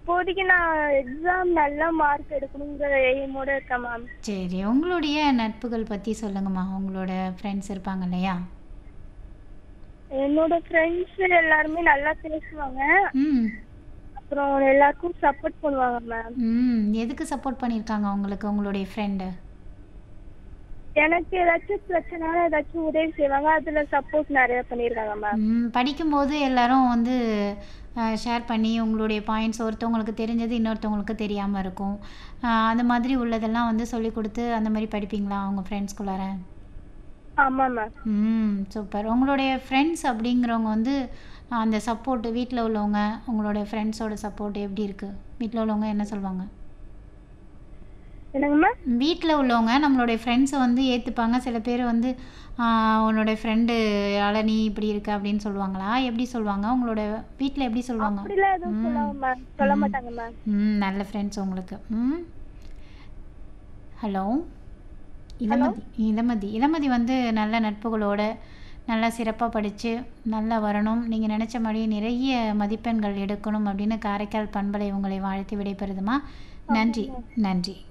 இப்போதைக்கு நான் எக்ஸாம் நல்ல மார்க் எடுக்கணுங்கிற எய்மோட இருக்கேன் மேம் சரி உங்களுடைய நட்புகள் பற்றி சொல்லுங்கம்மா உங்களோட ஃப்ரெண்ட்ஸ் இருப்பாங்க இல்லையா என்னோட ஃப்ரெண்ட்ஸ் எல்லாருமே நல்லா பேசுவாங்க ம் அப்புறம் எல்லாருக்கும் சப்போர்ட் பண்ணுவாங்க மேம் ம் எதுக்கு சப்போர்ட் பண்ணியிருக்காங்க உங்களுக்கு உங்களுடைய ஃப்ரெண்டு எனக்கு ஏதாச்சும் பிரச்சனை ஏதாச்சும் உதவி செய்வாங்க அதுல சப்போர்ட் நிறைய பண்ணிருக்காங்க மேம் ம் படிக்கும்போது எல்லாரும் வந்து ஷேர் பண்ணி உங்களுடைய பாயிண்ட்ஸ் ஒருத்தவங்களுக்கு தெரிஞ்சது இன்னொருத்தவங்களுக்கு தெரியாமல் இருக்கும் அஹ், அந்த மாதிரி உள்ளதெல்லாம் வந்து சொல்லி கொடுத்து அந்த மாதிரி படிப்பீங்களா உங்கள் ஃப்ரெண்ட்ஸ்குள்ளார ஆமா மேம் ம் சூப்பர் உங்களுடைய ஃப்ரெண்ட்ஸ் அப்படிங்கிறவங்க வந்து அஹ், அந்த சப்போர்ட் வீட்டில் உள்ளவங்க உங்களுடைய ஃப்ரெண்ட்ஸோட சப்போர்ட் எப்படி இருக்குது வீட்டில் உள்ளவங்க என்ன சொல்லுவாங்க என்னங்க மேம் வீட்டில் உள்ளவங்க நம்மளுடைய ஃப்ரெண்ட்ஸை வந்து ஏற்றுப்பாங்க சில பேர் வந்து ஆஹ், உன்னோட ஃப்ரெண்டு யால நீ இப்படி இருக்க அப்படின்னு சொல்லுவாங்களா எப்படி சொல்லுவாங்க உங்களோட வீட்டில் எப்படி சொல்லுவாங்க அப்படிலாம் எதுவும் சொல்லாம மேம் சொல்ல மாட்டாங்க மேம் ம் நல்ல ஃப்ரெண்ட்ஸ் உங்களுக்கு ம் ஹலோ இளமதி இளமதி இளமதி வந்து நல்ல நட்புகளோட நல்லா சிறப்பாக படித்து நல்லா வரணும் நீங்கள் நினச்ச மாதிரி நிறைய மதிப்பெண்கள் எடுக்கணும் அப்படின்னு காரைக்கால் பண்பலை உங்களை வாழ்த்தி விடைபெறுதுமா நன்றி நன்றி